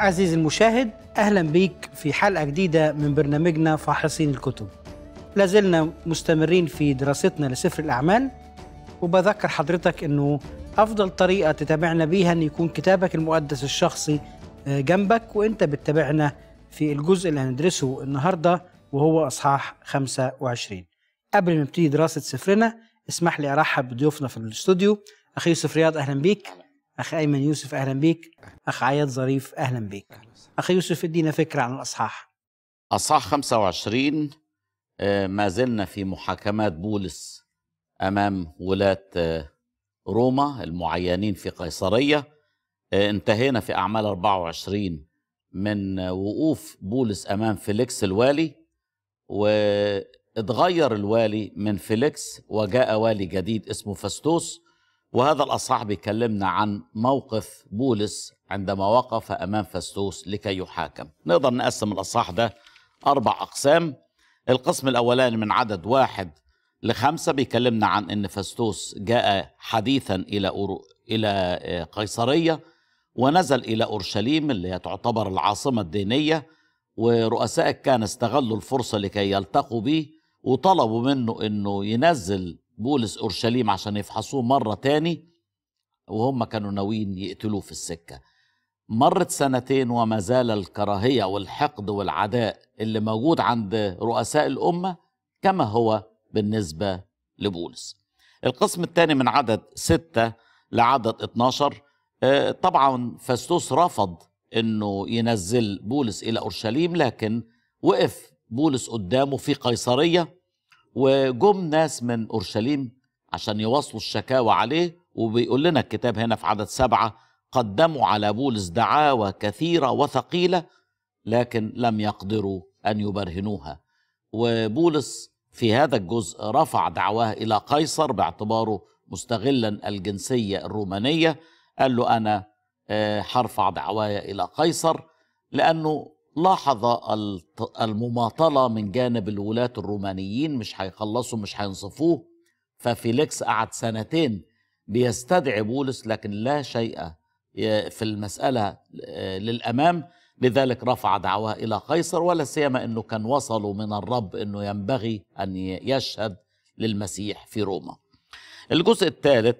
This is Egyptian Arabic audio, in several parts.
عزيزي المشاهد أهلا بيك في حلقة جديدة من برنامجنا فاحصين الكتب لازلنا مستمرين في دراستنا لسفر الأعمال وبذكر حضرتك أنه أفضل طريقة تتابعنا بيها أن يكون كتابك المقدس الشخصي آه، جنبك وأنت بتتابعنا في الجزء اللي هندرسه النهاردة وهو أصحاح 25 قبل ما نبتدي دراسة سفرنا اسمح لي أرحب بضيوفنا في الاستوديو أخي يوسف رياض أهلا بيك أخي أيمن يوسف أهلا بيك أخ عياد ظريف أهلا بيك أخي يوسف ادينا فكرة عن الأصحاح أصحاح 25 آه، ما زلنا في محاكمات بولس أمام ولاة آه، روما المعينين في قيصرية آه، انتهينا في أعمال 24 من آه، وقوف بولس أمام فيليكس الوالي واتغير الوالي من فيليكس وجاء والي جديد اسمه فاستوس وهذا الأصحاح بيكلمنا عن موقف بولس عندما وقف أمام فاستوس لكي يحاكم نقدر نقسم الأصحاح ده أربع أقسام القسم الأولاني من عدد واحد لخمسة بيكلمنا عن أن فاستوس جاء حديثا إلى أورو إلى آه، قيصرية ونزل إلى أورشليم اللي هي تعتبر العاصمة الدينية ورؤساء كان استغلوا الفرصة لكي يلتقوا به وطلبوا منه أنه ينزل بولس أورشليم عشان يفحصوه مرة تاني وهم كانوا ناويين يقتلوه في السكة مرت سنتين وما زال الكراهية والحقد والعداء اللي موجود عند رؤساء الأمة كما هو بالنسبة لبولس القسم الثاني من عدد ستة لعدد 12 آه، طبعا فاستوس رفض انه ينزل بولس الى اورشليم لكن وقف بولس قدامه في قيصريه وجم ناس من اورشليم عشان يواصلوا الشكاوى عليه وبيقول لنا الكتاب هنا في عدد سبعه قدموا على بولس دعاوى كثيره وثقيله لكن لم يقدروا ان يبرهنوها وبولس في هذا الجزء رفع دعواه الى قيصر باعتباره مستغلا الجنسيه الرومانيه قال له انا آه، هرفع دعواي الى قيصر لانه لاحظ الت- المماطله من جانب الولاة الرومانيين مش هيخلصوا مش هينصفوه ففيليكس قعد سنتين بيستدعي بولس لكن لا شيء ي- في المساله آه، للامام لذلك رفع دعواه الى قيصر ولا سيما انه كان وصلوا من الرب انه ينبغي ان ي- يشهد للمسيح في روما. الجزء الثالث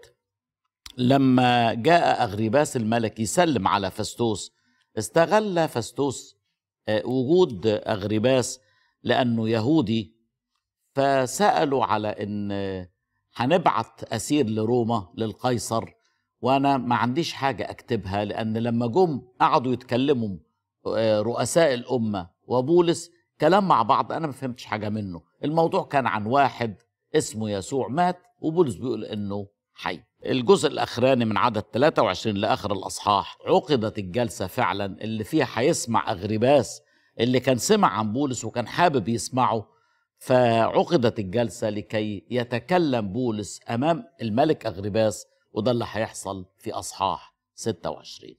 لما جاء أغريباس الملك يسلم على فاستوس استغل فاستوس آه، وجود أغريباس لأنه يهودي فسألوا على إن آه، هنبعت أسير لروما للقيصر وأنا ما عنديش حاجة أكتبها لأن لما جم قعدوا يتكلموا آه، رؤساء الأمة وبولس كلام مع بعض أنا ما فهمتش حاجة منه الموضوع كان عن واحد اسمه يسوع مات وبولس بيقول إنه حي الجزء الاخراني من عدد 23 لاخر الاصحاح عقدت الجلسه فعلا اللي فيها هيسمع اغرباس اللي كان سمع عن بولس وكان حابب يسمعه فعقدت الجلسه لكي يتكلم بولس امام الملك اغرباس وده اللي هيحصل في اصحاح 26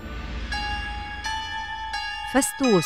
فستوس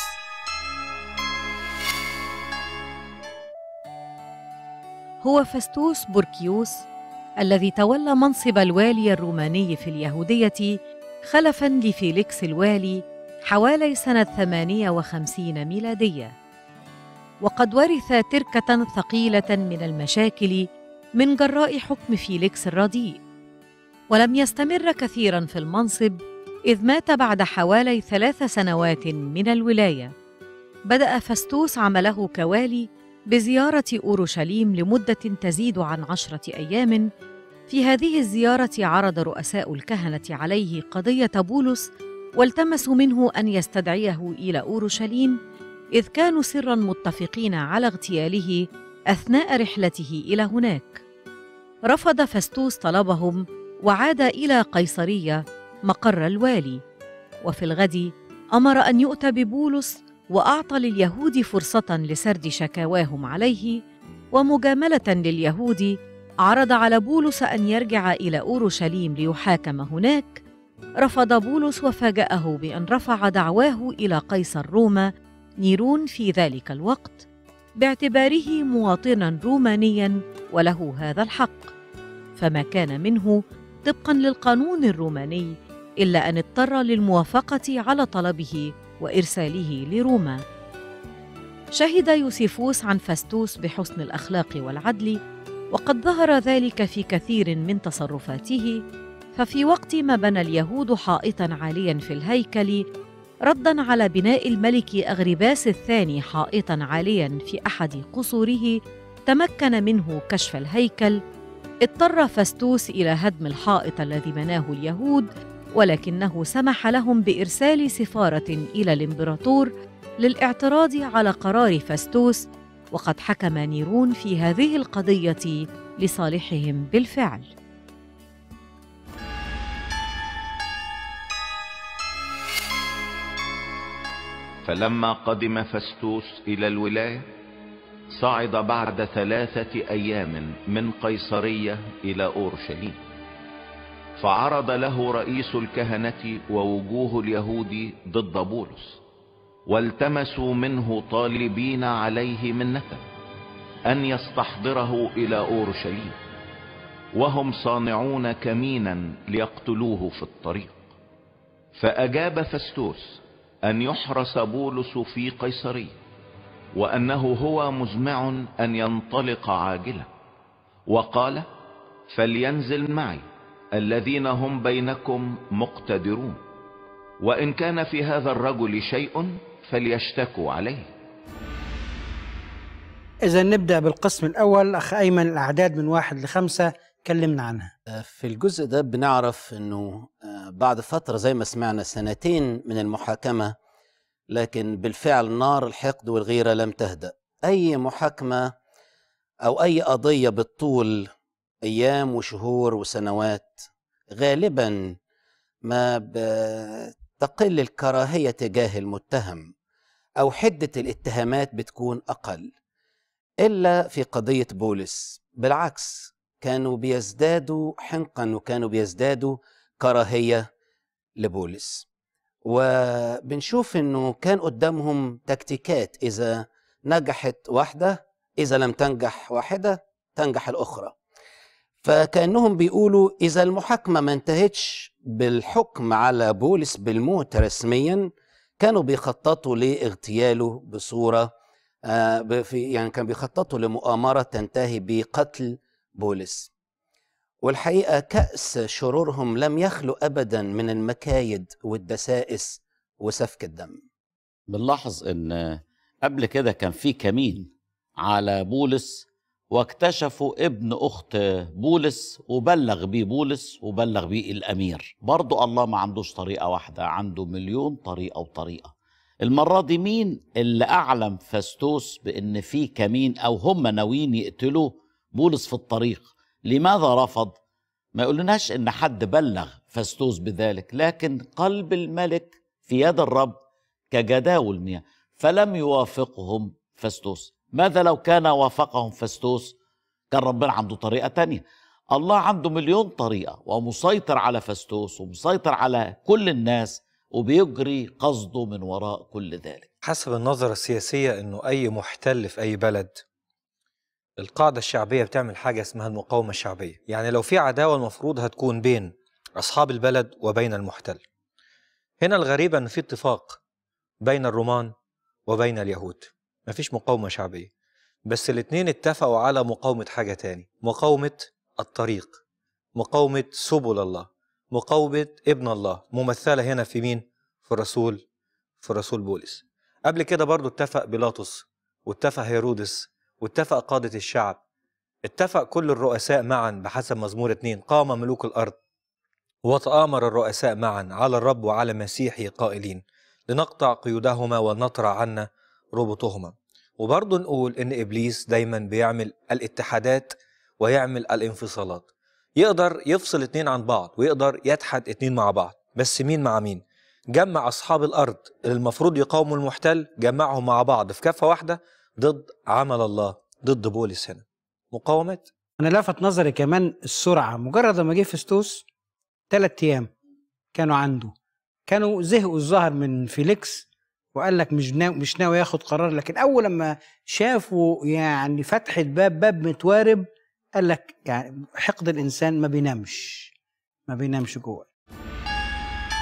هو فستوس بوركيوس الذي تولى منصب الوالي الروماني في اليهودية خلفا لفيليكس الوالي حوالي سنة 58 ميلادية وقد ورث تركة ثقيلة من المشاكل من جراء حكم فيليكس الرديء ولم يستمر كثيرا في المنصب إذ مات بعد حوالي ثلاث سنوات من الولاية بدأ فستوس عمله كوالي بزيارة أورشليم لمدة تزيد عن عشرة أيام في هذه الزيارة عرض رؤساء الكهنة عليه قضية بولس والتمسوا منه أن يستدعيه إلى أورشليم إذ كانوا سرا متفقين على اغتياله أثناء رحلته إلى هناك رفض فستوس طلبهم وعاد إلى قيصرية مقر الوالي وفي الغد أمر أن يؤتى ببولس وأعطى لليهود فرصة لسرد شكاواهم عليه ومجاملة لليهود عرض على بولس أن يرجع إلى أورشليم ليحاكم هناك رفض بولس وفاجأه بأن رفع دعواه إلى قيصر روما نيرون في ذلك الوقت باعتباره مواطنا رومانيا وله هذا الحق فما كان منه طبقا للقانون الروماني إلا أن اضطر للموافقة على طلبه وإرساله لروما شهد يوسيفوس عن فاستوس بحسن الأخلاق والعدل وقد ظهر ذلك في كثير من تصرفاته ففي وقت ما بنى اليهود حائطا عاليا في الهيكل ردا على بناء الملك اغرباس الثاني حائطا عاليا في احد قصوره تمكن منه كشف الهيكل اضطر فاستوس الى هدم الحائط الذي بناه اليهود ولكنه سمح لهم بارسال سفاره الى الامبراطور للاعتراض على قرار فاستوس وقد حكم نيرون في هذه القضيه لصالحهم بالفعل فلما قدم فستوس الى الولاية صعد بعد ثلاثة ايام من قيصرية الى اورشليم فعرض له رئيس الكهنة ووجوه اليهود ضد بولس والتمسوا منه طالبين عليه منة ان يستحضره الى اورشليم وهم صانعون كمينا ليقتلوه في الطريق فاجاب فستوس ان يحرس بولس في قيصرية وانه هو مزمع ان ينطلق عاجلا وقال فلينزل معي الذين هم بينكم مقتدرون وان كان في هذا الرجل شيء فليشتكوا عليه إذا نبدأ بالقسم الأول أخ أيمن الأعداد من واحد لخمسة كلمنا عنها في الجزء ده بنعرف انه آه، بعد فترة زي ما سمعنا سنتين من المحاكمة لكن بالفعل نار الحقد والغيرة لم تهدأ أي محاكمة أو أي قضية بالطول أيام وشهور وسنوات غالبا ما بتقل الكراهية تجاه المتهم أو حدة الاتهامات بتكون أقل إلا في قضية بولس بالعكس كانوا بيزدادوا حنقا وكانوا بيزدادوا كراهية لبولس وبنشوف انه كان قدامهم تكتيكات اذا نجحت واحدة اذا لم تنجح واحدة تنجح الاخرى فكأنهم بيقولوا اذا المحاكمة ما انتهتش بالحكم على بولس بالموت رسميا كانوا بيخططوا لاغتياله بصورة آه، ب- في يعني كانوا بيخططوا لمؤامرة تنتهي بقتل بولس والحقيقة كأس شرورهم لم يخلو أبدا من المكايد والدسائس وسفك الدم بنلاحظ ان قبل كده كان في كمين على بولس واكتشفوا ابن اخت بولس وبلغ بيه بولس وبلغ بيه الامير برضو الله ما عندوش طريقه واحده عنده مليون طريقه وطريقه المره دي مين اللي اعلم فاستوس بان في كمين او هم ناويين يقتلوا بولس في الطريق لماذا رفض ما يقولناش ان حد بلغ فاستوس بذلك لكن قلب الملك في يد الرب كجداول مياه فلم يوافقهم فاستوس ماذا لو كان وافقهم فاستوس كان ربنا عنده طريقة تانية الله عنده مليون طريقة ومسيطر على فاستوس ومسيطر على كل الناس وبيجري قصده من وراء كل ذلك حسب النظرة السياسية انه اي محتل في اي بلد القاعدة الشعبية بتعمل حاجة اسمها المقاومة الشعبية يعني لو في عداوة المفروض هتكون بين اصحاب البلد وبين المحتل هنا الغريبة ان في اتفاق بين الرومان وبين اليهود مفيش مقاومة شعبية بس الاتنين اتفقوا على مقاومة حاجة تاني مقاومة الطريق مقاومة سبل الله مقاومة ابن الله ممثلة هنا في مين؟ في الرسول في الرسول بولس قبل كده برضو اتفق بيلاطس واتفق هيرودس واتفق قادة الشعب اتفق كل الرؤساء معا بحسب مزمور اتنين قام ملوك الأرض وتآمر الرؤساء معا على الرب وعلى مسيحه قائلين لنقطع قيودهما ونطرع عنا ربطهما وبرضه نقول ان ابليس دايما بيعمل الاتحادات ويعمل الانفصالات يقدر يفصل اتنين عن بعض ويقدر يتحد اتنين مع بعض بس مين مع مين جمع اصحاب الارض اللي المفروض يقاوموا المحتل جمعهم مع بعض في كفه واحده ضد عمل الله ضد بولس هنا مقاومه أنا لفت نظري كمان السرعة مجرد ما جه فستوس ثلاث أيام كانوا عنده كانوا زهقوا الظاهر من فيليكس وقال لك مش ناوي مش ناوي ياخد قرار لكن أول لما شافوا يعني فتحة باب باب متوارب قال لك يعني حقد الإنسان ما بينامش ما بينامش جوه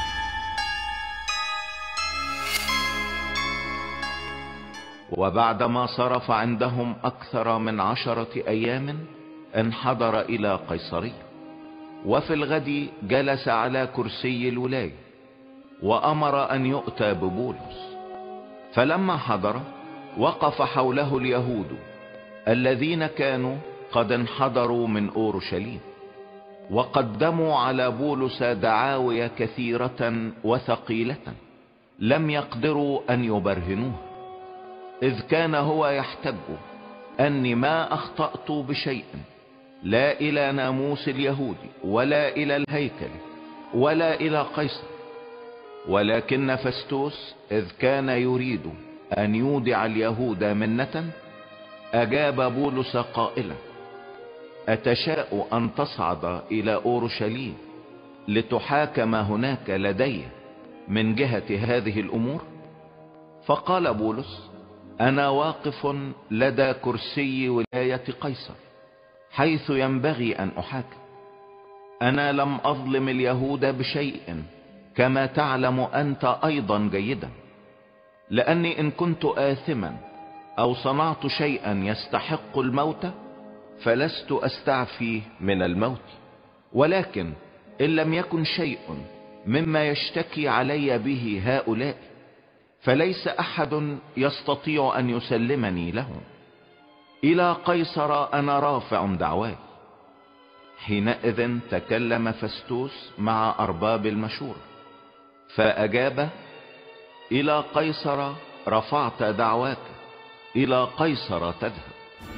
وبعدما صرف عندهم أكثر من عشرة أيام انحدر إلى قيصرية وفي الغد جلس على كرسي الولاية وأمر أن يؤتى ببولس فلما حضر وقف حوله اليهود الذين كانوا قد انحدروا من أورشليم وقدموا على بولس دعاوي كثيرة وثقيلة لم يقدروا أن يبرهنوها إذ كان هو يحتج أني ما أخطأت بشيء لا إلى ناموس اليهود ولا إلى الهيكل ولا إلى قيصر ولكن فستوس إذ كان يريد أن يودع اليهود منة أجاب بولس قائلا أتشاء أن تصعد إلى أورشليم لتحاكم هناك لدي من جهة هذه الأمور فقال بولس أنا واقف لدى كرسي ولاية قيصر حيث ينبغي أن أحاكم أنا لم أظلم اليهود بشيء كما تعلم أنت أيضا جيدا لأني إن كنت آثما أو صنعت شيئا يستحق الموت فلست أستعفي من الموت ولكن إن لم يكن شيء مما يشتكي علي به هؤلاء فليس أحد يستطيع أن يسلمني لهم إلى قيصر أنا رافع دعواي حينئذ تكلم فستوس مع أرباب المشورة فأجاب إلى قيصر رفعت دعواك إلى قيصر تذهب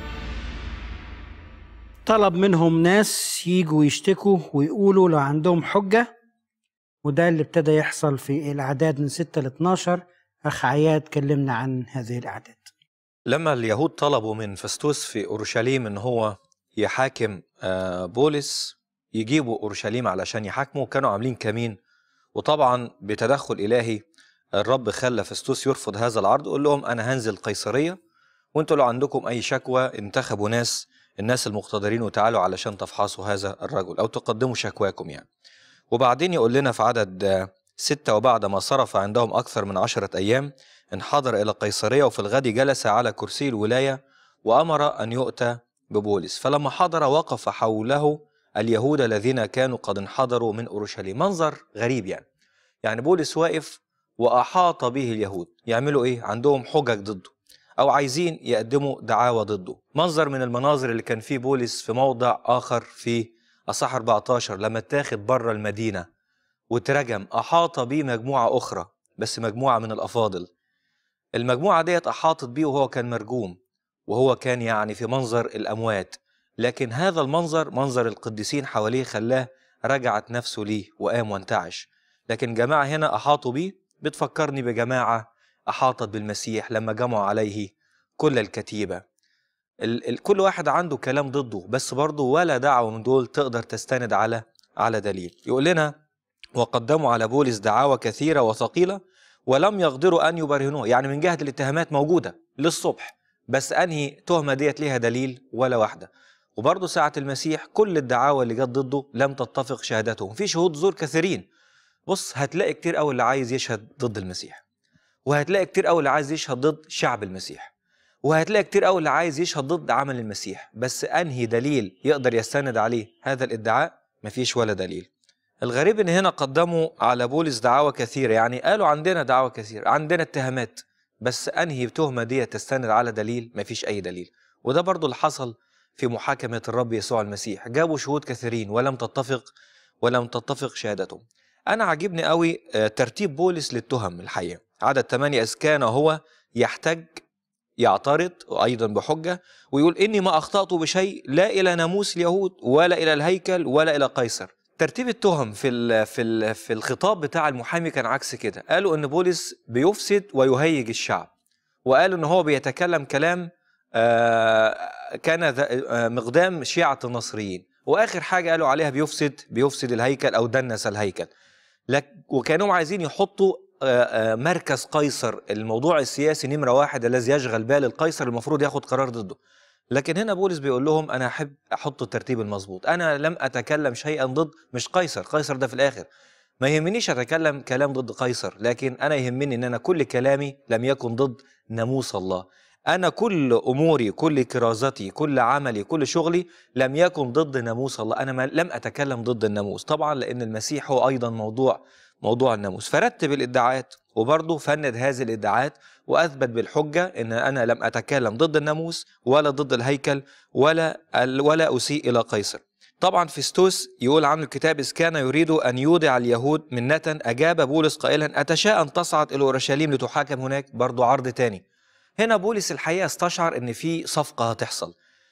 طلب منهم ناس يجوا يشتكوا ويقولوا لو عندهم حجة وده اللي ابتدى يحصل في الأعداد من 6 ل 12 أخ عياد كلمنا عن هذه الأعداد لما اليهود طلبوا من فستوس في اورشليم ان هو يحاكم آه، بولس يجيبوا اورشليم علشان يحاكموا كانوا عاملين كمين وطبعا بتدخل الهي الرب خلى فستوس يرفض هذا العرض وقال لهم انا هنزل قيصريه وانتوا لو عندكم اي شكوى انتخبوا ناس الناس المقتدرين وتعالوا علشان تفحصوا هذا الرجل او تقدموا شكواكم يعني وبعدين يقول لنا في عدد آه، ستة وبعد ما صرف عندهم أكثر من عشرة أيام انحدر إلى قيصرية وفي الغد جلس على كرسي الولاية وأمر أن يؤتى ببولس فلما حضر وقف حوله اليهود الذين كانوا قد انحدروا من أورشليم منظر غريب يعني يعني بولس واقف وأحاط به اليهود يعملوا إيه عندهم حجج ضده أو عايزين يقدموا دعاوى ضده منظر من المناظر اللي كان فيه بولس في موضع آخر في أصح 14 لما اتاخد بره المدينة واترجم أحاط بيه مجموعة أخرى بس مجموعة من الأفاضل المجموعة ديت أحاطت بيه وهو كان مرجوم وهو كان يعني في منظر الأموات لكن هذا المنظر منظر القديسين حواليه خلاه رجعت نفسه ليه وقام وانتعش لكن جماعة هنا أحاطوا بيه بتفكرني بجماعة أحاطت بالمسيح لما جمعوا عليه كل الكتيبة ال ال كل واحد عنده كلام ضده بس برضه ولا دعوة من دول تقدر تستند على على دليل يقول لنا وقدموا على بولس دعاوى كثيرة وثقيلة ولم يقدروا أن يبرهنوه يعني من جهة الاتهامات موجودة للصبح بس أنهي تهمة ديت ليها دليل ولا واحدة وبرضه ساعة المسيح كل الدعاوى اللي جت ضده لم تتفق شهادتهم في شهود زور كثيرين بص هتلاقي كتير قوي اللي عايز يشهد ضد المسيح وهتلاقي كتير قوي اللي عايز يشهد ضد شعب المسيح وهتلاقي كتير قوي اللي عايز يشهد ضد عمل المسيح بس انهي دليل يقدر يستند عليه هذا الادعاء مفيش ولا دليل الغريب ان هنا قدموا على بولس دعاوى كثيره يعني قالوا عندنا دعاوى كثيره عندنا اتهامات بس انهي تهمه دي تستند على دليل مفيش اي دليل وده برضو اللي حصل في محاكمه الرب يسوع المسيح جابوا شهود كثيرين ولم تتفق ولم تتفق شهادتهم انا عاجبني قوي آه، ترتيب بولس للتهم الحقيقه عدد 8 اذ كان هو يحتج يعترض وايضا بحجه ويقول اني ما اخطات بشيء لا الى ناموس اليهود ولا الى الهيكل ولا الى قيصر ترتيب التهم في ال في ال في الخطاب بتاع المحامي كان عكس كده قالوا ان بولس بيفسد ويهيج الشعب وقالوا ان هو بيتكلم كلام آه، كان ذا- آه، مقدام شيعة النصريين واخر حاجه قالوا عليها بيفسد بيفسد الهيكل او دنس الهيكل لك وكانوا عايزين يحطوا آه، آه، مركز قيصر الموضوع السياسي نمره واحد الذي يشغل بال القيصر المفروض ياخد قرار ضده لكن هنا بولس بيقول لهم انا احب احط الترتيب المظبوط انا لم اتكلم شيئا ضد مش قيصر قيصر ده في الاخر ما يهمنيش اتكلم كلام ضد قيصر لكن انا يهمني ان انا كل كلامي لم يكن ضد ناموس الله انا كل اموري كل كرازتي كل عملي كل شغلي لم يكن ضد ناموس الله انا ما لم اتكلم ضد الناموس طبعا لان المسيح هو ايضا موضوع موضوع الناموس فرتب الادعاءات وبرضه فند هذه الادعاءات واثبت بالحجه ان انا لم اتكلم ضد الناموس ولا ضد الهيكل ولا ولا اسيء الى قيصر طبعا فيستوس يقول عنه الكتاب إذ كان يريد أن يودع اليهود منة أجاب بولس قائلا أتشاء أن تصعد إلى أورشليم لتحاكم هناك برضو عرض تاني هنا بولس الحقيقة استشعر أن في صفقة هتحصل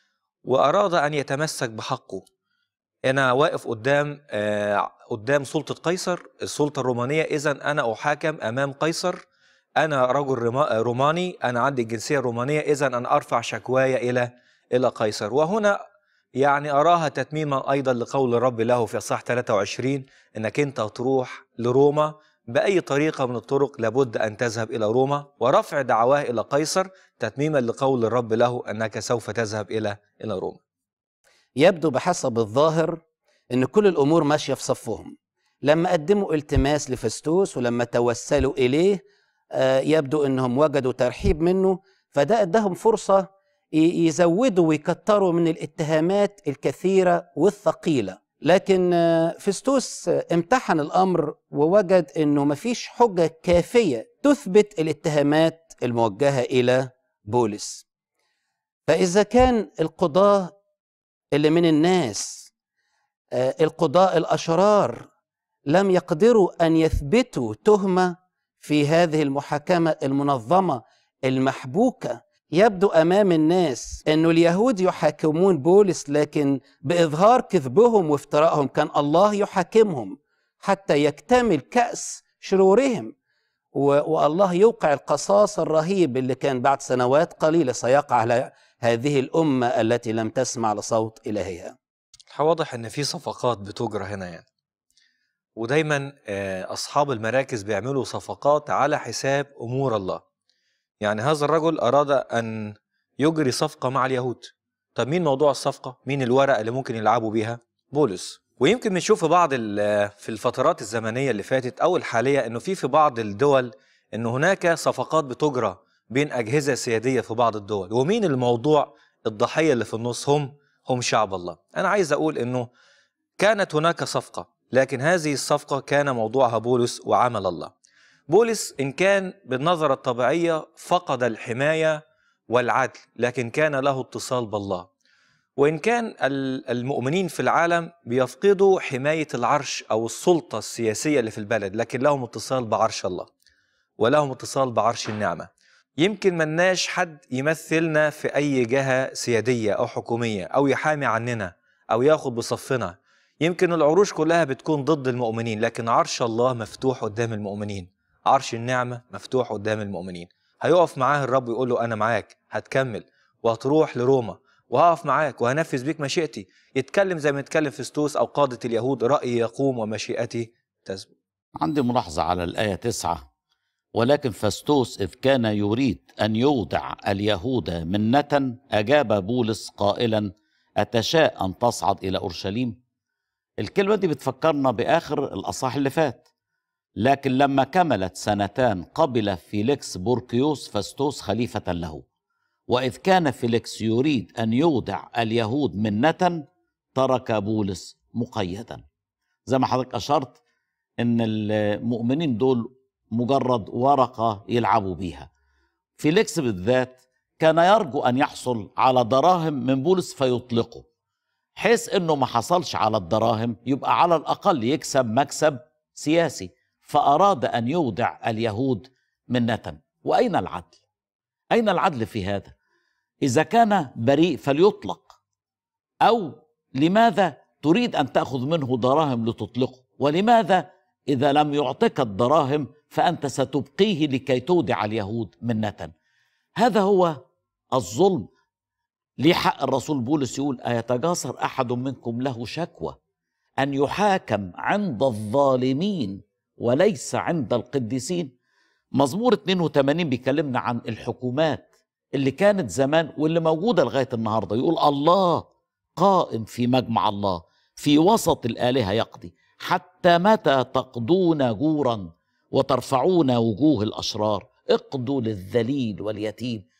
وأراد أن يتمسك بحقه أنا واقف قدام آه قدام سلطة قيصر السلطة الرومانية إذا أنا أحاكم أمام قيصر أنا رجل رما- روماني أنا عندي الجنسية الرومانية إذا أنا أرفع شكواي إلى إلى قيصر وهنا يعني أراها تتميما أيضا لقول الرب له في أصحاح 23 إنك أنت تروح لروما بأي طريقة من الطرق لابد أن تذهب إلى روما ورفع دعواه إلى قيصر تتميما لقول الرب له أنك سوف تذهب إلى إلى روما يبدو بحسب الظاهر ان كل الامور ماشيه في صفهم لما قدموا التماس لفستوس ولما توسلوا اليه آه، يبدو انهم وجدوا ترحيب منه فده اداهم فرصه ي- يزودوا ويكتروا من الاتهامات الكثيره والثقيله لكن آه، فستوس آه، امتحن الامر ووجد انه مفيش حجه كافيه تثبت الاتهامات الموجهه الى بولس فاذا كان القضاه اللي من الناس آه، القضاء الاشرار لم يقدروا ان يثبتوا تهمه في هذه المحاكمه المنظمه المحبوكه يبدو امام الناس انه اليهود يحاكمون بولس لكن باظهار كذبهم وافترائهم كان الله يحاكمهم حتى يكتمل كاس شرورهم و- والله يوقع القصاص الرهيب اللي كان بعد سنوات قليله سيقع على هذه الامه التي لم تسمع لصوت الهها واضح ان في صفقات بتجرى هنا يعني ودايما آه، اصحاب المراكز بيعملوا صفقات على حساب امور الله يعني هذا الرجل اراد ان يجري صفقه مع اليهود طب مين موضوع الصفقه مين الورقه اللي ممكن يلعبوا بيها بولس ويمكن بنشوف في بعض ال- في الفترات الزمنيه اللي فاتت او الحاليه انه في في بعض الدول ان هناك صفقات بتجرى بين اجهزه سياديه في بعض الدول ومين الموضوع الضحيه اللي في النص هم هم شعب الله انا عايز اقول انه كانت هناك صفقه لكن هذه الصفقه كان موضوعها بولس وعمل الله بولس ان كان بالنظره الطبيعيه فقد الحمايه والعدل لكن كان له اتصال بالله وان كان ال- المؤمنين في العالم بيفقدوا حمايه العرش او السلطه السياسيه اللي في البلد لكن لهم اتصال بعرش الله ولهم اتصال بعرش النعمه يمكن ملناش حد يمثلنا في اي جهه سياديه او حكوميه او يحامي عننا او ياخد بصفنا يمكن العروش كلها بتكون ضد المؤمنين لكن عرش الله مفتوح قدام المؤمنين عرش النعمه مفتوح قدام المؤمنين هيقف معاه الرب يقول له انا معاك هتكمل وهتروح لروما وهقف معاك وهنفذ بيك مشيئتي يتكلم زي ما يتكلم فستوس او قاده اليهود رايي يقوم ومشيئتي تثبت عندي ملاحظة على الآية تسعة ولكن فستوس إذ كان يريد أن يودع اليهود منة أجاب بولس قائلا أتشاء أن تصعد إلى أورشليم الكلمة دي بتفكرنا بآخر الأصح اللي فات لكن لما كملت سنتان قبل فيليكس بوركيوس فستوس خليفة له وإذ كان فيليكس يريد أن يودع اليهود منة ترك بولس مقيدا زي ما حضرتك أشرت ان المؤمنين دول مجرد ورقه يلعبوا بيها فيليكس بالذات كان يرجو ان يحصل على دراهم من بولس فيطلقه حيث انه ما حصلش على الدراهم يبقى على الاقل يكسب مكسب سياسي فاراد ان يودع اليهود منه واين العدل اين العدل في هذا اذا كان بريء فليطلق او لماذا تريد ان تاخذ منه دراهم لتطلقه ولماذا اذا لم يعطك الدراهم فانت ستبقيه لكي تودع اليهود منه هذا هو الظلم ليه حق الرسول بولس يقول ايتجاسر احد منكم له شكوى ان يحاكم عند الظالمين وليس عند القديسين مزمور 82 بيكلمنا عن الحكومات اللي كانت زمان واللي موجوده لغايه النهارده يقول الله قائم في مجمع الله في وسط الالهه يقضي حتى متى تقضون جورا وترفعون وجوه الاشرار اقضوا للذليل واليتيم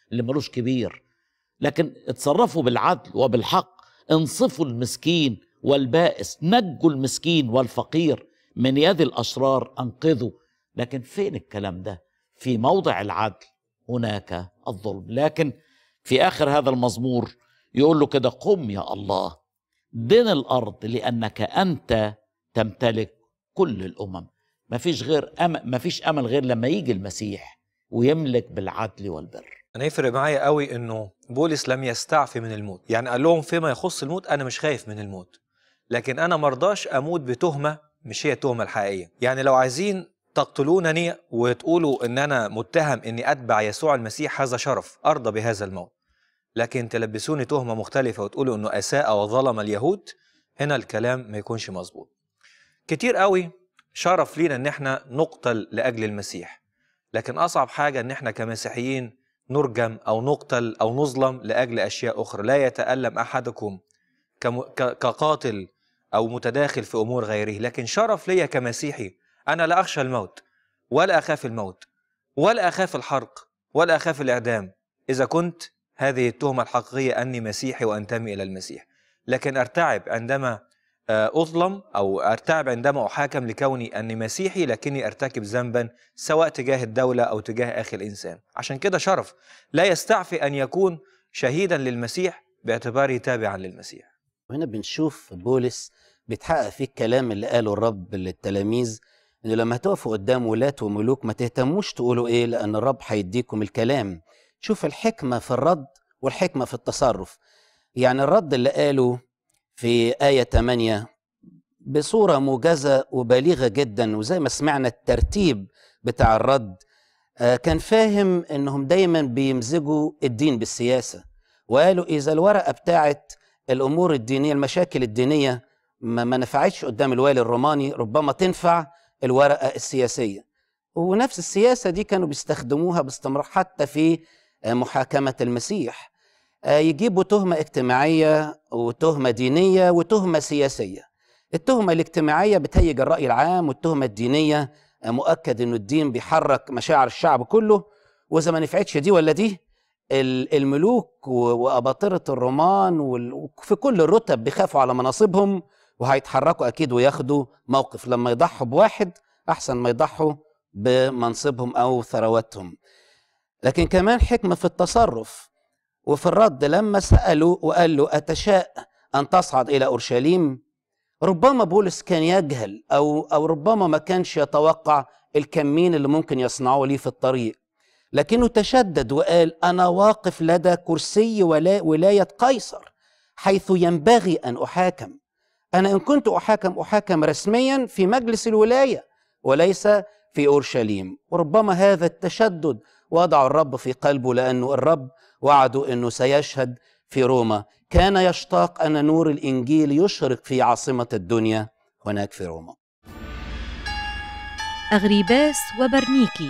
اللي ملوش كبير لكن اتصرفوا بالعدل وبالحق انصفوا المسكين والبائس نجوا المسكين والفقير من يد الاشرار انقذوا لكن فين الكلام ده في موضع العدل هناك الظلم لكن في اخر هذا المزمور يقول له كده قم يا الله دن الارض لانك انت تمتلك كل الامم مفيش غير أمل مفيش امل غير لما يجي المسيح ويملك بالعدل والبر انا يفرق معايا قوي انه بولس لم يستعفي من الموت يعني قال لهم فيما يخص الموت انا مش خايف من الموت لكن انا مرضاش اموت بتهمه مش هي التهمه الحقيقيه يعني لو عايزين تقتلونني وتقولوا ان انا متهم اني اتبع يسوع المسيح هذا شرف ارضى بهذا الموت لكن تلبسوني تهمه مختلفه وتقولوا انه اساء وظلم اليهود هنا الكلام ما يكونش مظبوط كتير قوي شرف لينا ان احنا نقتل لاجل المسيح لكن اصعب حاجه ان احنا كمسيحيين نرجم او نقتل او نظلم لاجل اشياء اخرى لا يتالم احدكم كم- ك- كقاتل او متداخل في امور غيره لكن شرف ليا كمسيحي انا لا اخشى الموت ولا اخاف الموت ولا اخاف الحرق ولا اخاف الاعدام اذا كنت هذه التهمه الحقيقيه اني مسيحي وانتمي الى المسيح لكن ارتعب عندما آه، اظلم او ارتعب عندما احاكم لكوني اني مسيحي لكني ارتكب ذنبا سواء تجاه الدوله او تجاه اخي الانسان عشان كده شرف لا يستعفي ان يكون شهيدا للمسيح باعتباره تابعا للمسيح وهنا بنشوف بولس بيتحقق فيه الكلام اللي قاله الرب للتلاميذ انه لما هتقفوا قدام ولاة وملوك ما تهتموش تقولوا ايه لان الرب هيديكم الكلام شوف الحكمة في الرد والحكمة في التصرف يعني الرد اللي قاله في آية 8 بصورة موجزة وبليغة جدا وزي ما سمعنا الترتيب بتاع الرد آه، كان فاهم انهم دايما بيمزجوا الدين بالسياسة وقالوا اذا الورقة بتاعت الامور الدينيه المشاكل الدينيه ما, ما نفعتش قدام الوالي الروماني ربما تنفع الورقه السياسيه ونفس السياسه دي كانوا بيستخدموها باستمرار حتى في آه، محاكمه المسيح آه، يجيبوا تهمه اجتماعيه وتهمه دينيه وتهمه سياسيه التهمه الاجتماعيه بتهيج الراي العام والتهمه الدينيه آه، مؤكد انه الدين بيحرك مشاعر الشعب كله واذا ما نفعتش دي ولا دي ال- الملوك و- وأباطرة الرومان وال- وفي كل الرتب بيخافوا على مناصبهم وهيتحركوا أكيد وياخدوا موقف لما يضحوا بواحد أحسن ما يضحوا بمنصبهم أو ثرواتهم لكن كمان حكمة في التصرف وفي الرد لما سألوا وقال له أتشاء أن تصعد إلى أورشليم ربما بولس كان يجهل أو أو ربما ما كانش يتوقع الكمين اللي ممكن يصنعوه ليه في الطريق لكنه تشدد وقال انا واقف لدى كرسي ولا ولايه قيصر حيث ينبغي ان احاكم انا ان كنت احاكم احاكم رسميا في مجلس الولايه وليس في اورشليم وربما هذا التشدد وضع الرب في قلبه لانه الرب وعده انه سيشهد في روما كان يشتاق ان نور الانجيل يشرق في عاصمه الدنيا هناك في روما أغريباس وبرنيكي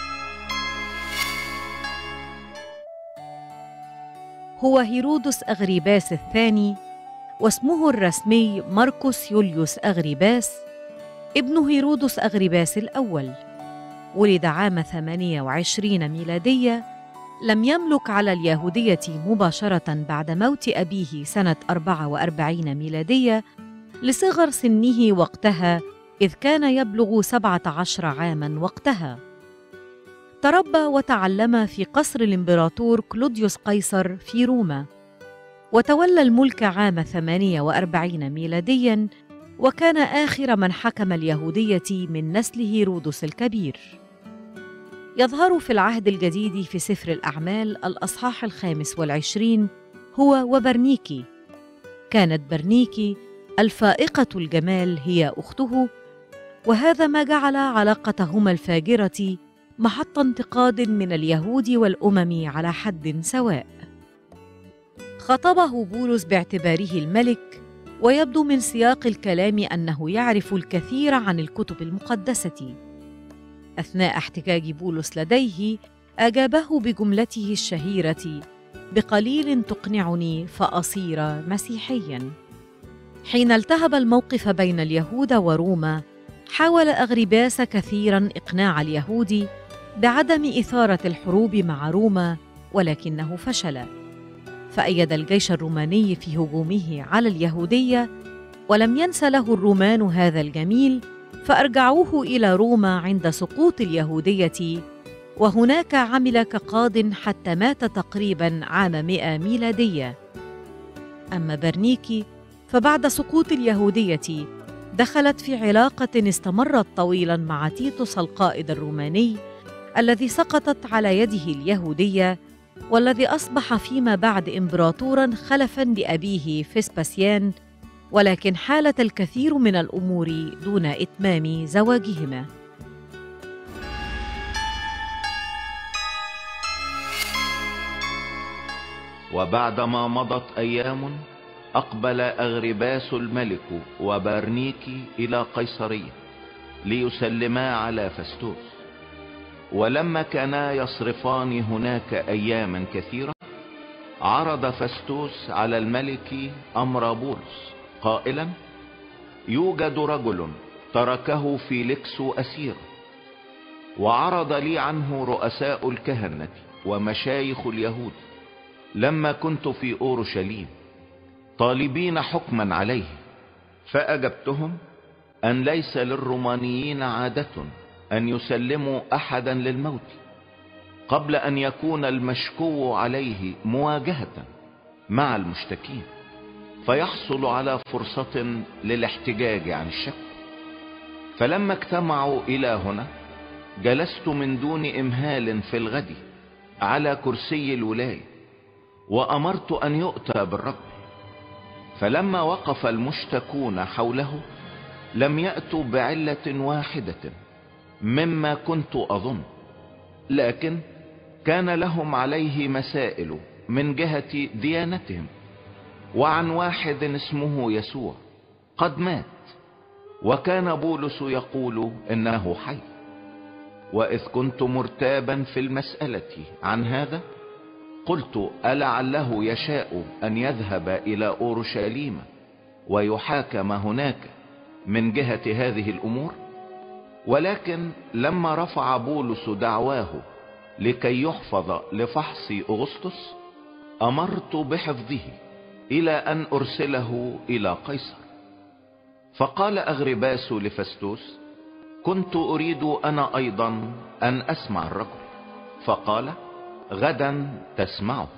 هو هيرودس أغريباس الثاني واسمه الرسمي مرقس يوليوس أغريباس ابن هيرودس أغريباس الأول ولد عام 28 ميلادية لم يملك على اليهودية مباشرة بعد موت أبيه سنة 44 ميلادية لصغر سنه وقتها إذ كان يبلغ 17 عاماً وقتها تربى وتعلم في قصر الإمبراطور كلوديوس قيصر في روما وتولى الملك عام 48 ميلادياً وكان آخر من حكم اليهودية من نسل هيرودس الكبير يظهر في العهد الجديد في سفر الأعمال الأصحاح الخامس والعشرين هو وبرنيكي كانت برنيكي الفائقة الجمال هي أخته وهذا ما جعل علاقتهما الفاجرة محط انتقاد من اليهود والأمم على حد سواء خطبه بولس باعتباره الملك ويبدو من سياق الكلام أنه يعرف الكثير عن الكتب المقدسة أثناء احتجاج بولس لديه أجابه بجملته الشهيرة بقليل تقنعني فأصير مسيحياً حين التهب الموقف بين اليهود وروما حاول اغرباس كثيرا اقناع اليهود بعدم اثاره الحروب مع روما ولكنه فشل فأيد الجيش الروماني في هجومه على اليهودية ولم ينس له الرومان هذا الجميل فأرجعوه إلى روما عند سقوط اليهودية وهناك عمل كقاض حتى مات تقريبا عام 100 ميلادية أما برنيكي فبعد سقوط اليهودية دخلت في علاقة استمرت طويلا مع تيتوس القائد الروماني الذي سقطت على يده اليهودية والذي أصبح فيما بعد إمبراطورا خلفا لأبيه فيسباسيان ولكن حالت الكثير من الأمور دون إتمام زواجهما وبعدما مضت أيام أقبل أغرباس الملك وبرنيكي إلى قيصرية ليسلما على فستوس ولما كانا يصرفان هناك أياما كثيرة عرض فستوس على الملك أمر بولس قائلا يوجد رجل تركه فيليكس أسيرا وعرض لي عنه رؤساء الكهنة ومشايخ اليهود لما كنت في أورشليم طالبين حكما عليه فأجبتهم أن ليس للرومانيين عادة أن يسلموا أحدا للموت قبل أن يكون المشكو عليه مواجهة مع المشتكين فيحصل على فرصة للاحتجاج عن الشك فلما اجتمعوا إلى هنا جلست من دون إمهال في الغد على كرسي الولاية وأمرت أن يؤتى بالرجل فلما وقف المشتكون حوله لم يأتوا بعلة واحدة مما كنت أظن لكن كان لهم عليه مسائل من جهة ديانتهم وعن واحد اسمه يسوع قد مات وكان بولس يقول انه حي واذ كنت مرتابا في المسألة عن هذا قلت ألعله يشاء أن يذهب إلى أورشليم ويحاكم هناك من جهة هذه الأمور ولكن لما رفع بولس دعواه لكي يحفظ لفحص أغسطس أمرت بحفظه إلى أن أرسله إلى قيصر فقال أغرباس لفستوس كنت أريد أنا أيضا أن أسمع الرجل فقال غدا تسمعه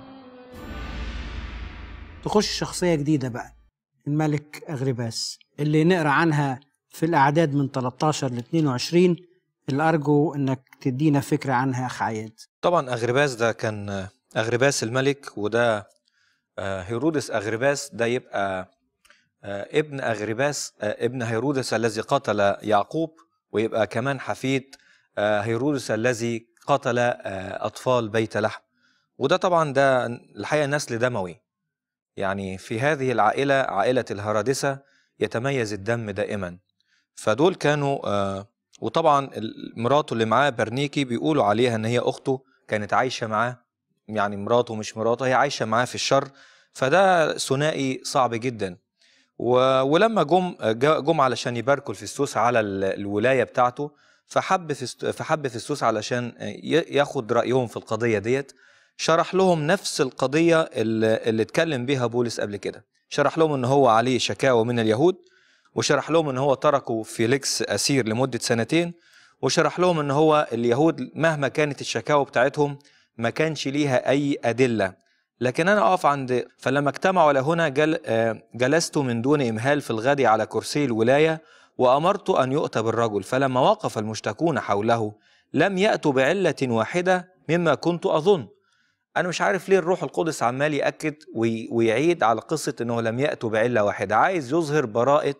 تخش شخصية جديدة بقى الملك أغرباس اللي نقرأ عنها في الأعداد من 13 ل 22 اللي أرجو إنك تدينا فكرة عنها يا أخ عياد طبعا أغرباس ده كان أغرباس الملك وده آه، هيرودس أغرباس ده يبقى آه، ابن أغرباس آه، ابن هيرودس الذي قتل يعقوب ويبقى كمان حفيد آه، هيرودس الذي قتل آه، أطفال بيت لحم وده طبعا ده الحقيقة نسل دموي يعني في هذه العائلة عائلة الهرادسة يتميز الدم دائما فدول كانوا آه، وطبعا ال- مراته اللي معاه برنيكي بيقولوا عليها ان هي اخته كانت عايشه معاه يعني مراته مش مراته هي عايشه معاه في الشر فده ثنائي صعب جدا و... ولما جم جا- جم علشان يباركوا الفستوس على ال- الولايه بتاعته فحب فست... فحب فستوس علشان ي- ياخد رايهم في القضيه ديت شرح لهم نفس القضيه اللي, اللي اتكلم بيها بولس قبل كده شرح لهم ان هو عليه شكاوى من اليهود وشرح لهم ان هو تركوا فيليكس اسير لمده سنتين وشرح لهم ان هو اليهود مهما كانت الشكاوى بتاعتهم ما كانش ليها اي ادله لكن انا اقف عند فلما اجتمعوا لهنا جل آه، جلست من دون امهال في الغد على كرسي الولايه وامرت ان يؤتى بالرجل فلما وقف المشتكون حوله لم ياتوا بعله واحده مما كنت اظن انا مش عارف ليه الروح القدس عمال ياكد وي- ويعيد على قصه انه لم ياتوا بعله واحده عايز يظهر براءه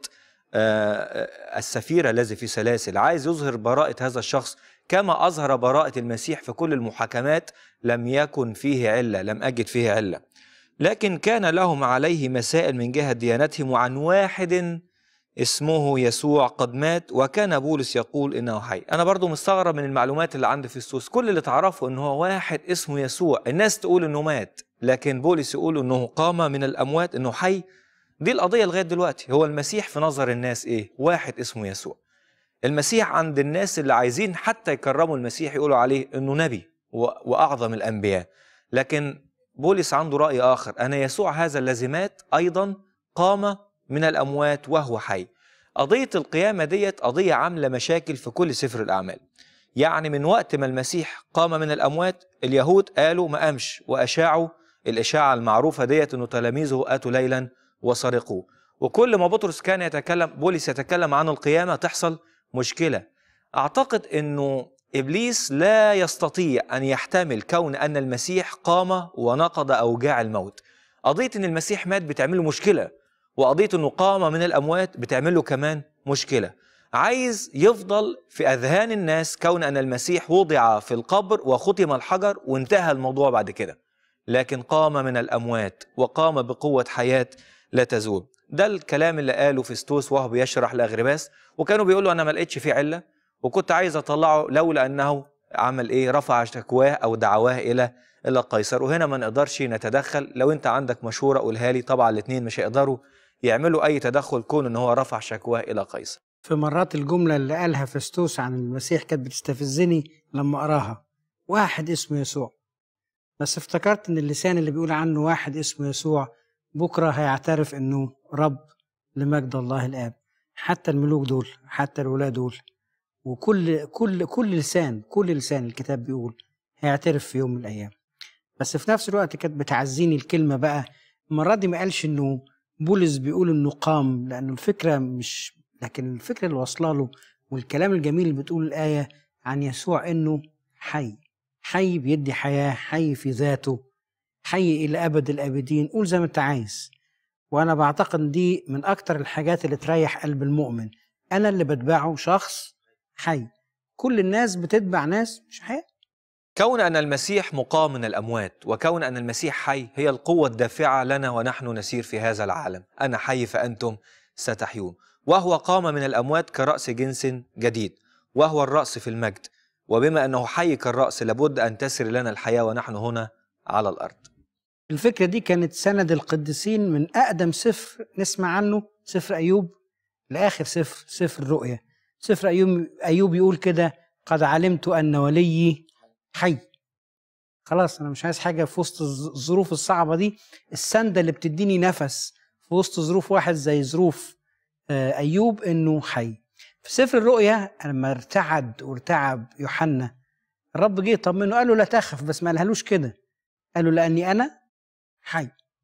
آه، السفير الذي في سلاسل عايز يظهر براءه هذا الشخص كما اظهر براءه المسيح في كل المحاكمات لم يكن فيه عله لم اجد فيه عله لكن كان لهم عليه مسائل من جهه ديانتهم وعن واحد اسمه يسوع قد مات وكان بولس يقول انه حي انا برضو مستغرب من المعلومات اللي عند فيستوس كل اللي تعرفه ان هو واحد اسمه يسوع الناس تقول انه مات لكن بولس يقول انه قام من الاموات انه حي دي القضيه لغايه دلوقتي هو المسيح في نظر الناس ايه واحد اسمه يسوع المسيح عند الناس اللي عايزين حتى يكرموا المسيح يقولوا عليه انه نبي و- واعظم الانبياء لكن بولس عنده رأي آخر أن يسوع هذا الذي مات أيضا قام من الأموات وهو حي قضية القيامة ديت قضية عاملة مشاكل في كل سفر الأعمال يعني من وقت ما المسيح قام من الأموات اليهود قالوا ما قامش وأشاعوا الإشاعة المعروفة ديت أنه تلاميذه أتوا ليلا وسرقوه وكل ما بطرس كان يتكلم بولس يتكلم عن القيامة تحصل مشكلة أعتقد أنه إبليس لا يستطيع أن يحتمل كون أن المسيح قام ونقض أوجاع الموت قضية أن المسيح مات بتعمل له مشكلة وقضية أنه قام من الأموات بتعمل له كمان مشكلة عايز يفضل في أذهان الناس كون أن المسيح وضع في القبر وختم الحجر وانتهى الموضوع بعد كده لكن قام من الأموات وقام بقوة حياة لا تزول ده الكلام اللي قاله فيستوس وهو بيشرح لأغرباس وكانوا بيقولوا أنا ما لقيتش فيه علة وكنت عايز أطلعه لولا أنه عمل إيه رفع شكواه أو دعواه إلى إلى قيصر وهنا ما نقدرش نتدخل لو أنت عندك مشورة قولها لي طبعا الاثنين مش هيقدروا يعملوا أي تدخل كون أن هو رفع شكواه إلى قيصر في مرات الجملة اللي قالها فستوس عن المسيح كانت بتستفزني لما أراها واحد اسمه يسوع بس افتكرت إن اللسان اللي بيقول عنه واحد اسمه يسوع بكرة هيعترف إنه رب لمجد الله الآب حتى الملوك دول حتى الولاد دول وكل كل كل لسان كل لسان الكتاب بيقول هيعترف في يوم من الأيام بس في نفس الوقت كانت بتعزيني الكلمة بقى المرة دي ما قالش إنه بولس بيقول إنه قام لأنه الفكرة مش لكن الفكرة اللي واصلة له والكلام الجميل اللي بتقول الآية عن يسوع إنه حي حي بيدي حياة حي في ذاته حي إلى أبد الآبدين قول زي ما أنت عايز وأنا بعتقد دي من أكتر الحاجات اللي تريح قلب المؤمن أنا اللي بتبعه شخص حي كل الناس بتتبع ناس مش حي كون أن المسيح مقام من الأموات وكون أن المسيح حي هي القوة الدافعة لنا ونحن نسير في هذا العالم أنا حي فأنتم ستحيون وهو قام من الأموات كرأس جنس جديد وهو الرأس في المجد وبما أنه حي كالرأس لابد أن تسر لنا الحياة ونحن هنا على الأرض الفكرة دي كانت سند القديسين من أقدم سفر نسمع عنه سفر أيوب لآخر سفر سفر الرؤيا سفر أيوب, أيوب يقول كده قد علمت أن وليي حي خلاص أنا مش عايز حاجة في وسط الظروف الصعبة دي السندة اللي بتديني نفس في وسط ظروف واحد زي ظروف أيوب إنه حي في سفر الرؤيا لما ارتعد وارتعب يوحنا الرب جه يطمنه قال له لا تخف بس ما قالهالوش كده قال له لأني أنا حي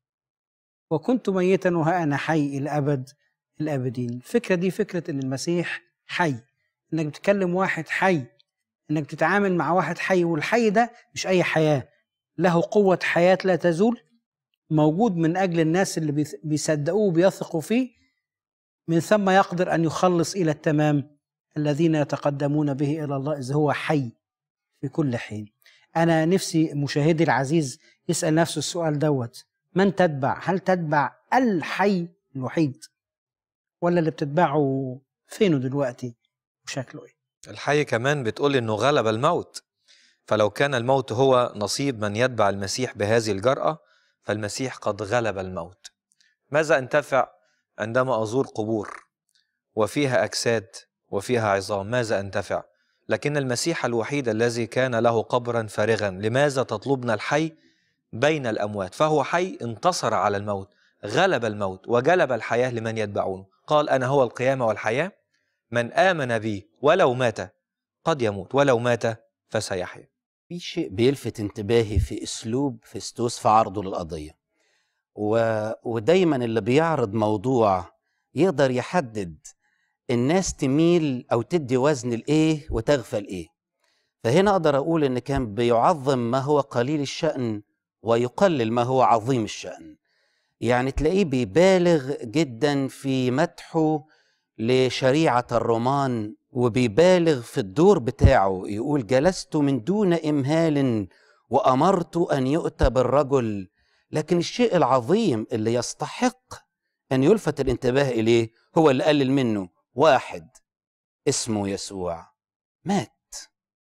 وكنت ميتا وها أنا حي إلى أبد الآبدين الفكرة دي فكرة إن المسيح حي إنك بتكلم واحد حي إنك بتتعامل مع واحد حي والحي ده مش أي حياة له قوة حياة لا تزول موجود من أجل الناس اللي بيصدقوه وبيثقوا فيه من ثم يقدر أن يخلص إلى التمام الذين يتقدمون به إلى الله إذ هو حي في كل حين أنا نفسي مشاهدي العزيز يسأل نفسه السؤال دوت من تتبع هل تتبع الحي الوحيد ولا اللي بتتبعه فينه دلوقتي وشكله ايه الحي كمان بتقول انه غلب الموت فلو كان الموت هو نصيب من يتبع المسيح بهذه الجرأة فالمسيح قد غلب الموت ماذا انتفع عندما أزور قبور وفيها أجساد وفيها عظام ماذا أنتفع لكن المسيح الوحيد الذي كان له قبرا فارغا لماذا تطلبنا الحي بين الأموات فهو حي انتصر على الموت غلب الموت وجلب الحياة لمن يتبعونه قال أنا هو القيامة والحياة من آمن بي ولو مات قد يموت ولو مات فسيحيا في شيء بيلفت انتباهي في اسلوب فيستوس في عرضه للقضيه و... ودايما اللي بيعرض موضوع يقدر يحدد الناس تميل او تدي وزن لايه وتغفل ايه فهنا اقدر اقول ان كان بيعظم ما هو قليل الشان ويقلل ما هو عظيم الشان يعني تلاقيه بيبالغ جدا في مدحه لشريعه الرومان وبيبالغ في الدور بتاعه يقول جلست من دون امهال وامرت ان يؤتى بالرجل لكن الشيء العظيم اللي يستحق ان يلفت الانتباه اليه هو اللي قلل منه واحد اسمه يسوع مات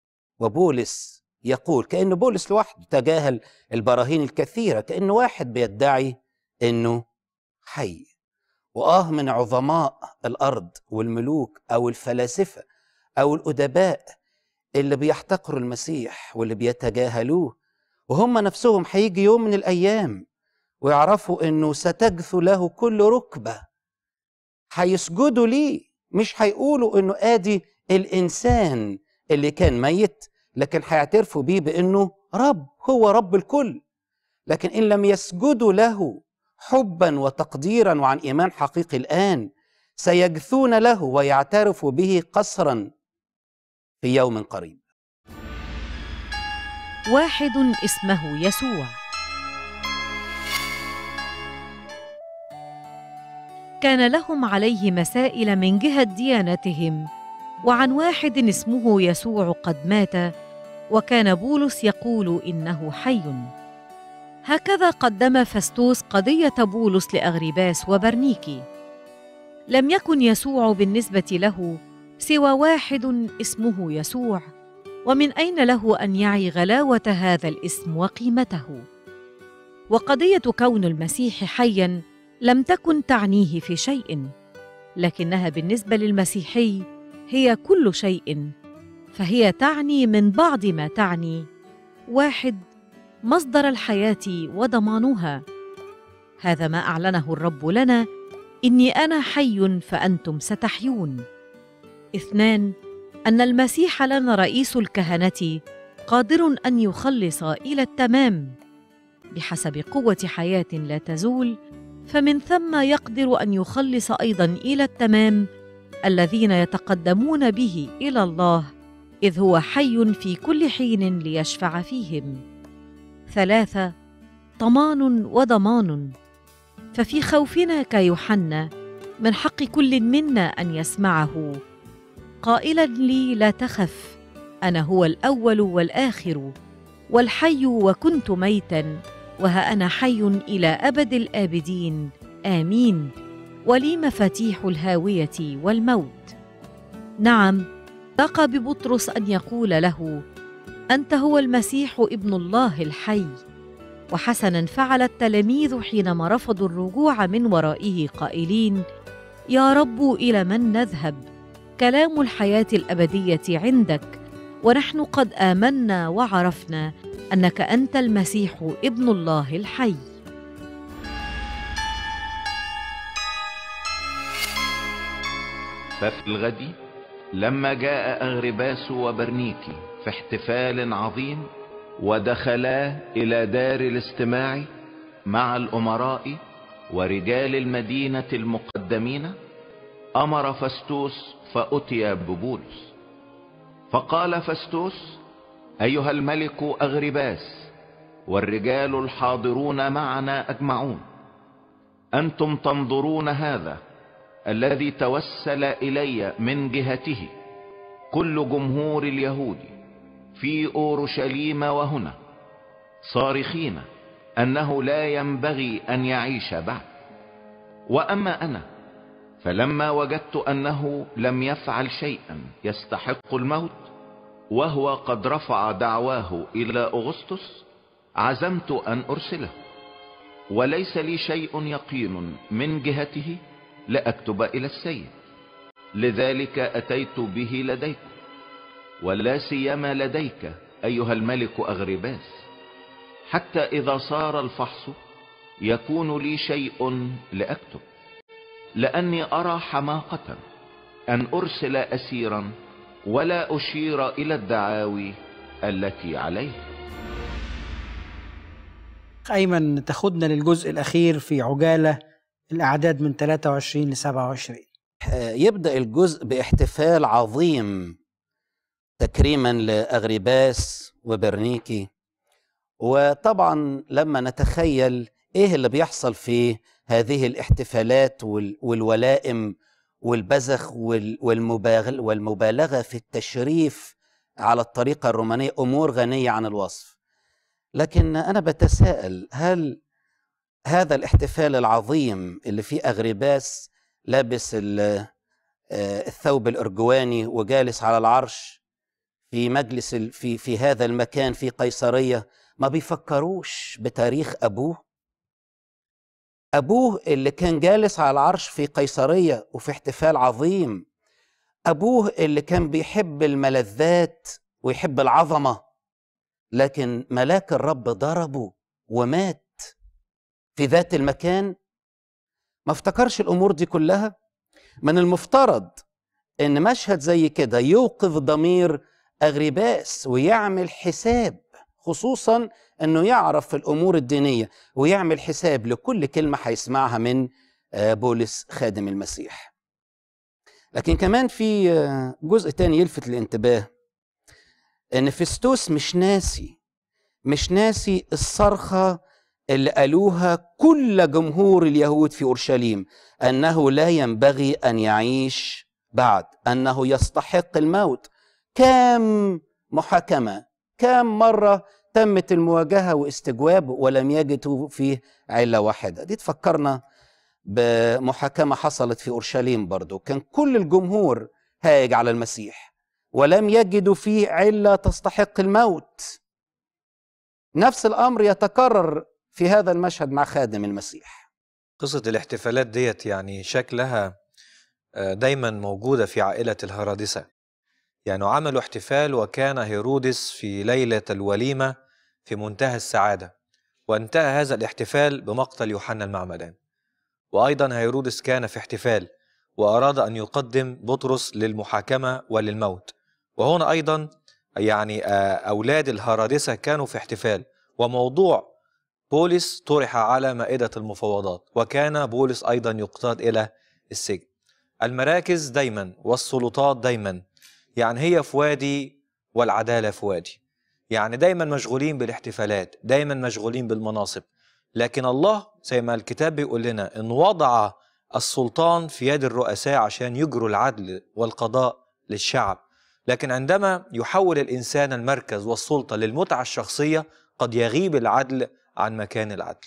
وبولس يقول كأن بولس لوحده تجاهل البراهين الكثيرة كأن واحد بيدعي أنه حي وآه من عظماء الأرض والملوك أو الفلاسفة أو الأدباء اللي بيحتقروا المسيح واللي بيتجاهلوه وهم نفسهم هيجي يوم من الأيام ويعرفوا إنه ستجثو له كل ركبة هيسجدوا ليه مش هيقولوا إنه آدي الإنسان اللي كان ميت لكن هيعترفوا بيه بإنه رب هو رب الكل لكن إن لم يسجدوا له حبا وتقديرا وعن إيمان حقيقي الآن سيجثون له ويعترفوا به قسرا في يوم قريب واحد اسمه يسوع كان لهم عليه مسائل من جهه ديانتهم وعن واحد اسمه يسوع قد مات وكان بولس يقول انه حي هكذا قدم فستوس قضيه بولس لاغرباس وبرنيكي لم يكن يسوع بالنسبه له سوى واحد اسمه يسوع ومن اين له ان يعي غلاوه هذا الاسم وقيمته وقضيه كون المسيح حيا لم تكن تعنيه في شيء لكنها بالنسبه للمسيحي هي كل شيء فهي تعني من بعض ما تعني واحد مصدر الحياه وضمانها هذا ما اعلنه الرب لنا اني انا حي فانتم ستحيون اثنان ان المسيح لنا رئيس الكهنه قادر ان يخلص الى التمام بحسب قوه حياه لا تزول فمن ثم يقدر ان يخلص ايضا الى التمام الذين يتقدمون به الى الله اذ هو حي في كل حين ليشفع فيهم ثلاثه طمان وضمان ففي خوفنا كيوحنا من حق كل منا ان يسمعه قائلا لي لا تخف انا هو الاول والاخر والحي وكنت ميتا وها انا حي الى ابد الابدين امين ولي مفاتيح الهاويه والموت نعم لقى ببطرس ان يقول له انت هو المسيح ابن الله الحي وحسنا فعل التلاميذ حينما رفضوا الرجوع من ورائه قائلين يا رب الى من نذهب كلام الحياه الابديه عندك ونحن قد امنا وعرفنا انك انت المسيح ابن الله الحي ففي الغد لما جاء أغرباس وبرنيكي في احتفال عظيم ودخلا إلى دار الاستماع مع الأمراء ورجال المدينة المقدمين أمر فستوس فأتي ببولس فقال فستوس أيها الملك أغرباس والرجال الحاضرون معنا أجمعون أنتم تنظرون هذا الذي توسل إلي من جهته كل جمهور اليهود في أورشليم وهنا صارخين أنه لا ينبغي أن يعيش بعد وأما أنا فلما وجدت أنه لم يفعل شيئا يستحق الموت وهو قد رفع دعواه إلى أغسطس عزمت أن أرسله وليس لي شيء يقين من جهته لأكتب إلى السيد لذلك أتيت به لديكم ولا سيما لديك أيها الملك أغرباس حتى إذا صار الفحص يكون لي شيء لأكتب لأني أرى حماقة أن أرسل أسيرا ولا أشير إلى الدعاوي التي عليه أيمن تاخدنا للجزء الأخير في عجالة الأعداد من 23 ل 27 يبدأ الجزء باحتفال عظيم تكريما لأغرباس وبرنيكي وطبعا لما نتخيل ايه اللي بيحصل في هذه الاحتفالات والولائم والبذخ والمبالغ والمبالغه في التشريف على الطريقه الرومانيه امور غنيه عن الوصف لكن انا بتساءل هل هذا الاحتفال العظيم اللي فيه اغرباس لابس الثوب الارجواني وجالس على العرش في مجلس في في هذا المكان في قيصريه ما بيفكروش بتاريخ ابوه ابوه اللي كان جالس على العرش في قيصريه وفي احتفال عظيم ابوه اللي كان بيحب الملذات ويحب العظمه لكن ملاك الرب ضربه ومات في ذات المكان ما افتكرش الامور دي كلها من المفترض ان مشهد زي كده يوقظ ضمير اغرباس ويعمل حساب خصوصا انه يعرف في الامور الدينيه ويعمل حساب لكل كلمه هيسمعها من آه، بولس خادم المسيح لكن كمان في آه، جزء تاني يلفت الانتباه ان فيستوس مش ناسي مش ناسي الصرخه اللي قالوها كل جمهور اليهود في اورشليم انه لا ينبغي ان يعيش بعد انه يستحق الموت كام محاكمه كام مره تمت المواجهه واستجواب ولم يجدوا فيه عله واحده دي تفكرنا بمحاكمه حصلت في اورشليم برضو كان كل الجمهور هايج على المسيح ولم يجدوا فيه عله تستحق الموت نفس الامر يتكرر في هذا المشهد مع خادم المسيح قصة الاحتفالات ديت يعني شكلها آه، دايما موجودة في عائلة الهرادسة يعني عملوا احتفال وكان هيرودس في ليلة الوليمة في منتهى السعادة وانتهى هذا الاحتفال بمقتل يوحنا المعمدان وأيضا هيرودس كان في احتفال وأراد أن يقدم بطرس للمحاكمة وللموت وهنا أيضا يعني آه، أولاد الهرادسة كانوا في احتفال وموضوع بولس طرح على مائدة المفاوضات وكان بولس أيضا يقتاد إلى السجن المراكز دايما والسلطات دايما يعني هي في وادي والعدالة في وادي يعني دايما مشغولين بالاحتفالات دايما مشغولين بالمناصب لكن الله زي ما الكتاب بيقول لنا ان وضع السلطان في يد الرؤساء عشان يجروا العدل والقضاء للشعب لكن عندما يحول الانسان المركز والسلطه للمتعه الشخصيه قد يغيب العدل عن مكان العدل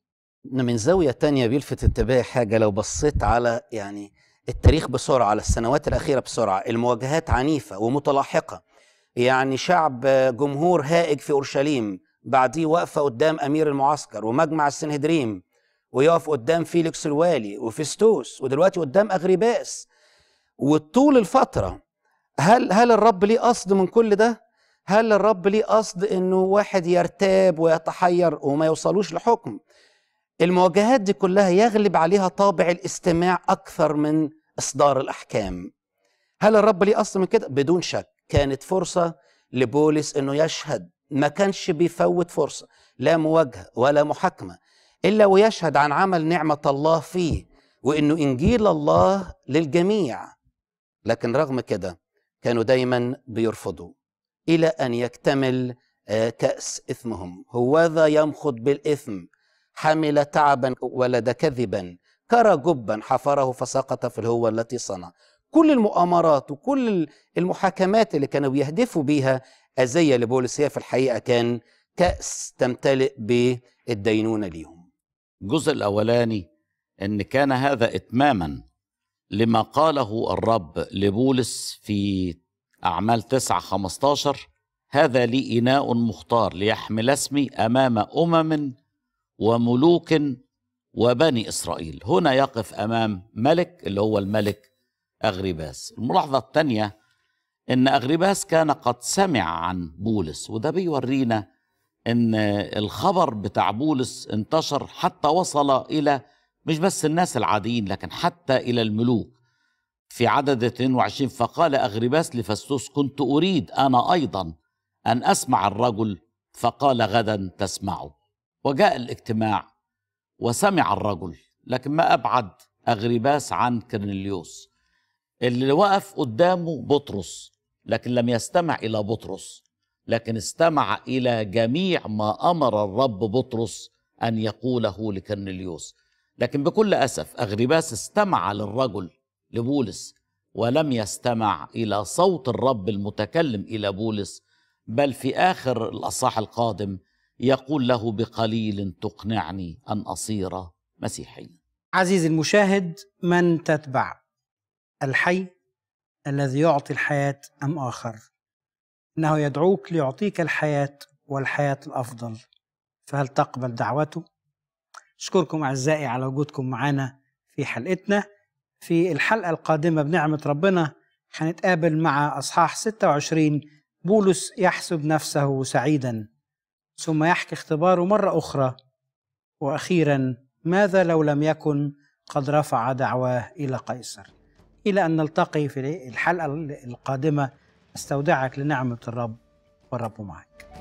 من زاوية تانية بيلفت انتباهي حاجة لو بصيت على يعني التاريخ بسرعة على السنوات الأخيرة بسرعة المواجهات عنيفة ومتلاحقة يعني شعب جمهور هائج في أورشليم بعديه واقفة قدام أمير المعسكر ومجمع السنهدريم ويقف قدام فيليكس الوالي وفيستوس ودلوقتي قدام أغريباس وطول الفترة هل هل الرب ليه قصد من كل ده؟ هل الرب ليه قصد انه واحد يرتاب ويتحير وما يوصلوش لحكم المواجهات دي كلها يغلب عليها طابع الاستماع اكثر من اصدار الاحكام هل الرب ليه قصد من كده بدون شك كانت فرصه لبولس انه يشهد ما كانش بيفوت فرصه لا مواجهه ولا محاكمه الا ويشهد عن عمل نعمه الله فيه وانه انجيل الله للجميع لكن رغم كده كانوا دايما بيرفضوا الى ان يكتمل آه، كاس اثمهم هوذا يمخض بالاثم حمل تعبا ولد كذبا كرى جبا حفره فسقط في الهوة التي صنع كل المؤامرات وكل المحاكمات اللي كانوا بيهدفوا بيها أذية لبولس هي في الحقيقة كان كأس تمتلئ بالدينونة ليهم الجزء الأولاني أن كان هذا إتماما لما قاله الرب لبولس في أعمال 9 15 هذا لي إناء مختار ليحمل اسمي أمام أمم وملوك وبني إسرائيل هنا يقف أمام ملك اللي هو الملك أغرباس الملاحظة الثانية إن أغرباس كان قد سمع عن بولس وده بيورينا إن الخبر بتاع بولس انتشر حتى وصل إلى مش بس الناس العاديين لكن حتى إلى الملوك في عدد 22 فقال أغرباس لفستوس كنت أريد أنا أيضا أن أسمع الرجل فقال غدا تسمعه وجاء الاجتماع وسمع الرجل لكن ما أبعد أغرباس عن كرنليوس اللي وقف قدامه بطرس لكن لم يستمع إلى بطرس لكن استمع إلى جميع ما أمر الرب بطرس أن يقوله لكرنليوس لكن بكل أسف أغرباس استمع للرجل لبولس ولم يستمع الى صوت الرب المتكلم الى بولس بل في اخر الاصحاح القادم يقول له بقليل تقنعني ان اصير مسيحيا عزيزي المشاهد من تتبع الحي الذي يعطي الحياة أم آخر إنه يدعوك ليعطيك الحياة والحياة الأفضل فهل تقبل دعوته؟ أشكركم أعزائي على وجودكم معنا في حلقتنا في الحلقة القادمة بنعمة ربنا هنتقابل مع أصحاح 26 بولس يحسب نفسه سعيدا ثم يحكي اختباره مرة أخرى وأخيرا ماذا لو لم يكن قد رفع دعواه إلى قيصر إلى أن نلتقي في الحلقة القادمة استودعك لنعمة الرب والرب معك